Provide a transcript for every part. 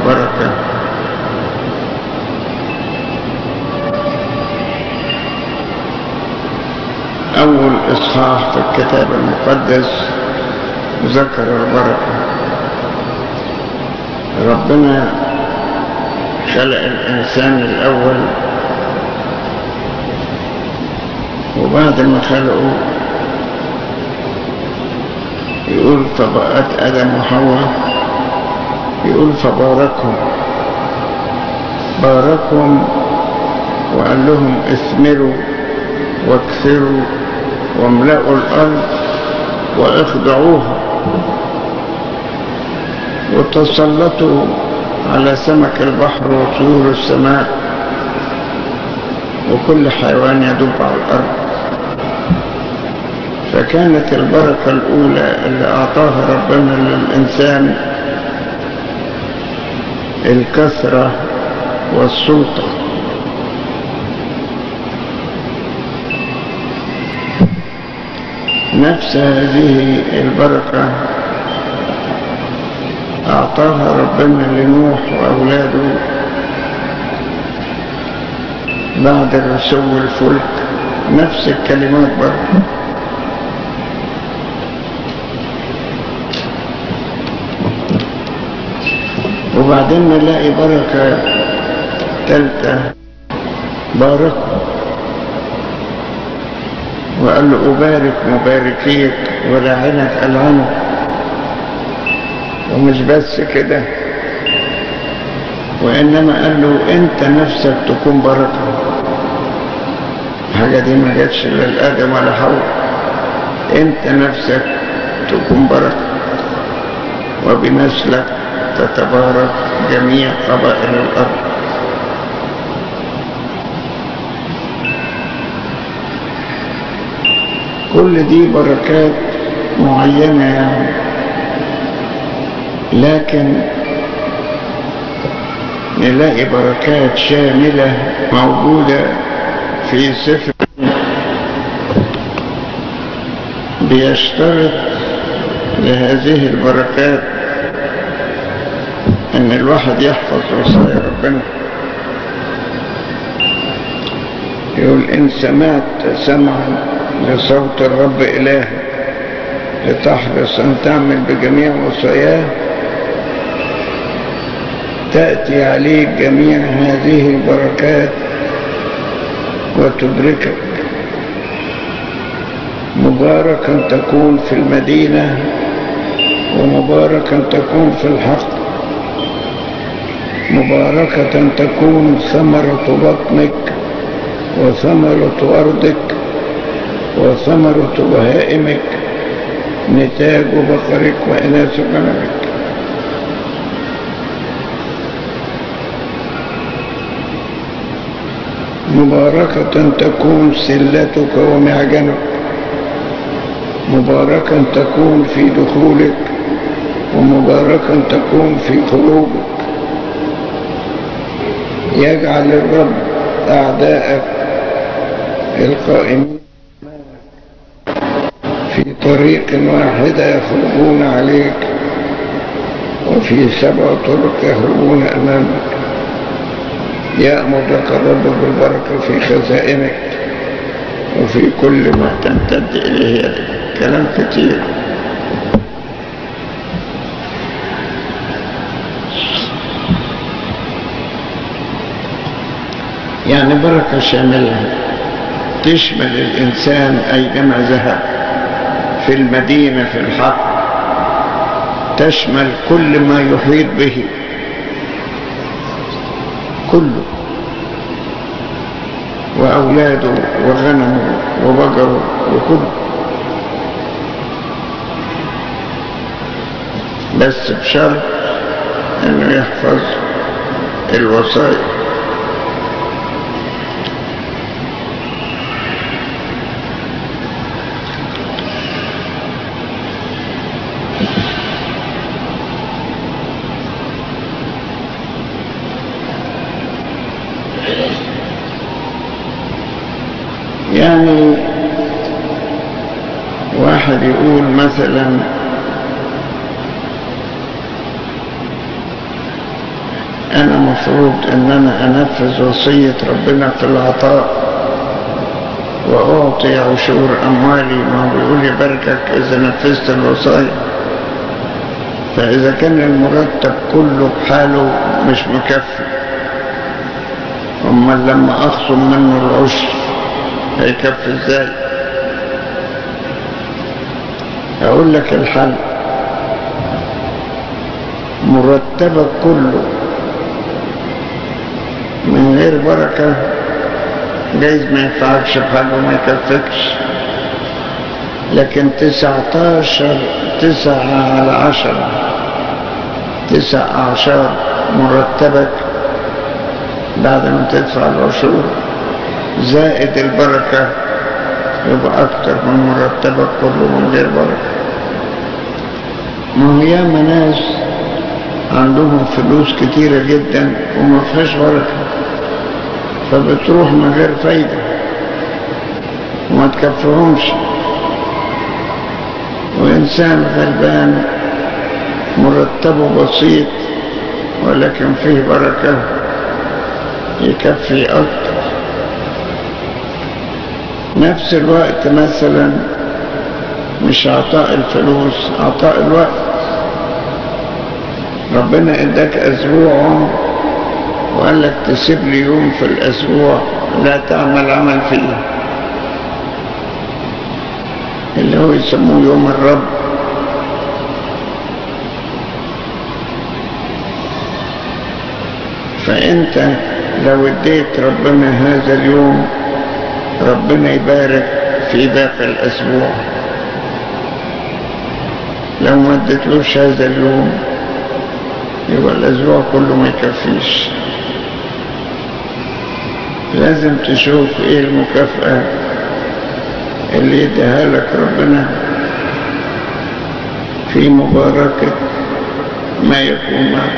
البركة أول إصحاح في الكتاب المقدس ذكر البركة ربنا خلق الإنسان الأول وبعد ما خلقه يقول فبقت آدم وحواء يقول فباركهم باركهم وقال لهم اثمروا واكثروا واملأوا الأرض واخضعوها وتسلطوا على سمك البحر وطيور السماء وكل حيوان يدب على الأرض فكانت البركة الأولى اللي أعطاها ربنا للإنسان الكثرة والسلطة نفس هذه البركة أعطاها ربنا لنوح وأولاده بعد رسو الفلك نفس الكلمات برضه وبعدين نلاقي بركة تالتة باركوا وقال له أبارك مباركيك ولعنك ألعنك ومش بس كده وإنما قال له أنت نفسك تكون بركة الحاجة دي ما جاتش لا لآدم ولا حواء أنت نفسك تكون بركة وبنسلك تتبارك جميع قبائل الأرض كل دي بركات معينة يعني لكن نلاقي بركات شاملة موجودة في سفر بيشترط لهذه البركات ان الواحد يحفظ وصايا ربنا يقول ان سمعت سمعا لصوت الرب إلهك لتحرص أن تعمل بجميع وصاياه تأتي عليك جميع هذه البركات وتدركك مباركا تكون في المدينة ومباركا تكون في الحق مباركة تكون ثمرة بطنك وثمرة أرضك وثمرة بهائمك نتاج بقرك وإناث غنمك مباركة تكون سلتك ومعجنك مباركا تكون في دخولك ومباركا تكون في خروجك يجعل الرب أعداءك القائمين في طريق واحدة يخرجون عليك وفي سبع طرق يخرجون أمامك يأمر لك الرب بالبركة في خزائنك وفي كل ما تمتد إليه يدك كلام كتير يعني بركة شاملة تشمل الإنسان أي جمع ذهب في المدينة في الحق تشمل كل ما يحيط به كله وأولاده وغنمه وبقره وكله بس بشرط انه يحفظ الوصايا يعني واحد يقول مثلا أنا مفروض أن أنا أنفذ وصية ربنا في العطاء وأعطي عشور أموالي ما بيقول يباركك إذا نفذت الوصايا فإذا كان المرتب كله بحاله مش مكفي أما لما أخصم منه العشر هيكفي إزاي أقول لك الحل مرتبك كله من غير بركة جايز ما ينفعكش بحاجة وما يكفكش لكن تسعتاشر تسعة على عشرة تسع أعشار مرتبك بعد ما تدفع العشور زائد البركة يبقى أكتر من مرتبك كله من غير بركة ما هي ياما ناس عندهم فلوس كتيرة جدا وما فيهاش بركة فبتروح من غير فايدة وما تكفيهمش وإنسان غلبان مرتبه بسيط ولكن فيه بركة يكفي أكتر نفس الوقت مثلا مش عطاء الفلوس عطاء الوقت ربنا اداك اسبوع وقال لك تسيب لي يوم في الاسبوع لا تعمل عمل فيه اللي هو يسموه يوم الرب فانت لو اديت ربنا هذا اليوم ربنا يبارك في باقي الاسبوع لو ما اديتلوش هذا اليوم يبقى الأسبوع كله ما يكفيش لازم تشوف ايه المكافأة اللي يديها لك ربنا في مباركة ما يكون معك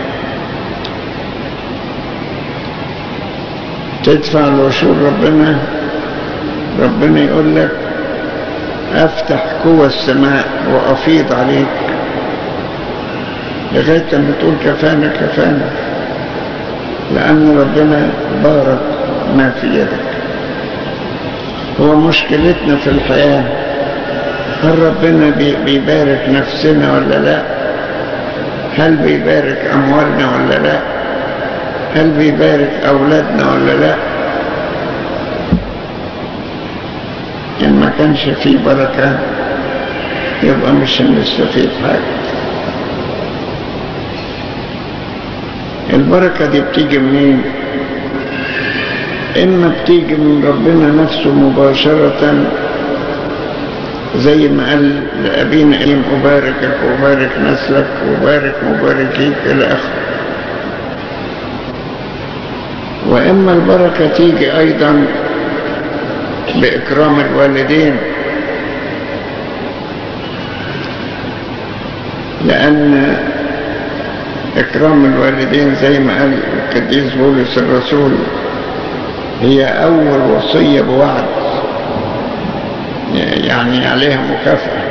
تدفع العشور ربنا ربنا يقول لك افتح قوى السماء وافيض عليك لغاية لما تقول كفانا كفانا لأن ربنا بارك ما في يدك هو مشكلتنا في الحياة هل ربنا بيبارك نفسنا ولا لا هل بيبارك أموالنا ولا لا هل بيبارك أولادنا ولا لا إن ما كانش فيه بركة يبقى مش هنستفيد حاجة البركة دي بتيجي منين إما بتيجي من ربنا نفسه مباشرة زي ما قال لأبينا إيم أباركك وأبارك نسلك وأبارك مباركيك إلى آخره وإما البركة تيجي أيضا بإكرام الوالدين لأن إكرام الوالدين زي ما قال القديس بولس الرسول هي أول وصية بوعد يعني عليها مكافأة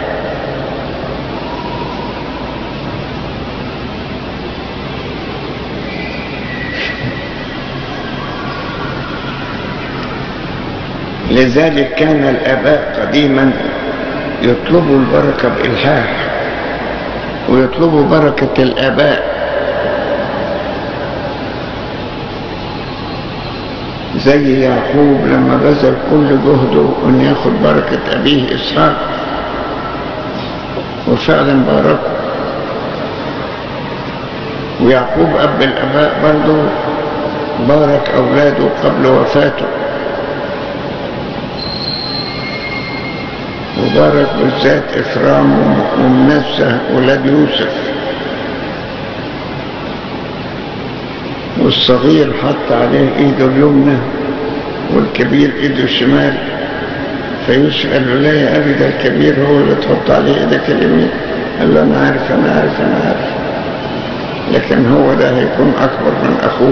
لذلك كان الآباء قديما يطلبوا البركة بإلحاح ويطلبوا بركة الآباء زي يعقوب لما بذل كل جهده أن ياخد بركة أبيه إسحاق وفعلا باركه ويعقوب أب الآباء برضه بارك أولاده قبل وفاته وبارك بالذات إفرام ومنسى ولاد يوسف والصغير حط عليه ايده اليمنى والكبير ايده الشمال فيوسف قال له لا يا ابي ده الكبير هو اللي تحط عليه ايدك اليمين قال له انا عارف انا عارف انا عارف لكن هو ده هيكون اكبر من اخوه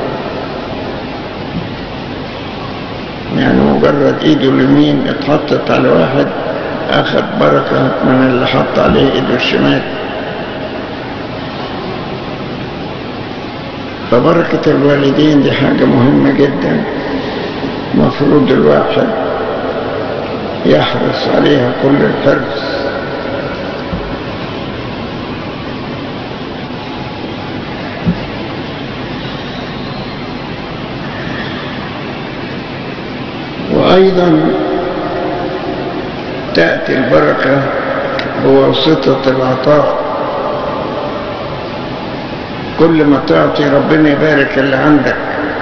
يعني مجرد ايده اليمين اتحطت على واحد اخذ بركة من اللي حط عليه ايده الشمال فبركة الوالدين دي حاجة مهمة جدا مفروض الواحد يحرص عليها كل الحرص وأيضا تأتي البركة بواسطة العطاء كل ما تعطي ربنا يبارك اللي عندك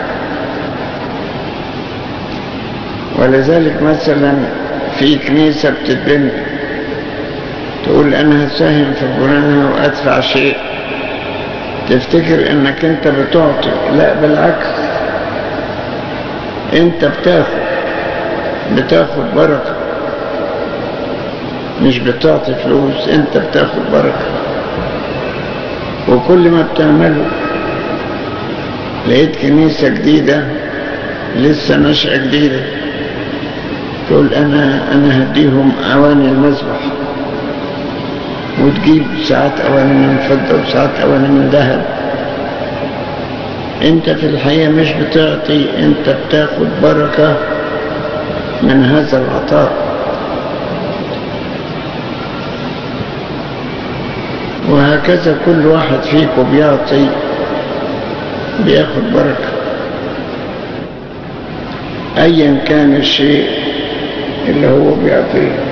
ولذلك مثلا في كنيسة بتتبني تقول أنا هساهم في بنائها وأدفع شيء تفتكر إنك أنت بتعطي لا بالعكس أنت بتاخد بتاخد بركة مش بتعطي فلوس أنت بتاخد بركة وكل ما بتعمله لقيت كنيسة جديدة لسه نشأة جديدة تقول أنا أنا هديهم أواني المذبح وتجيب ساعات أواني من فضة وساعات أواني من ذهب أنت في الحقيقة مش بتعطي أنت بتاخد بركة من هذا العطاء وهكذا كل واحد فيكم بيعطي بياخد بركة أيا كان الشيء اللي هو بيعطيه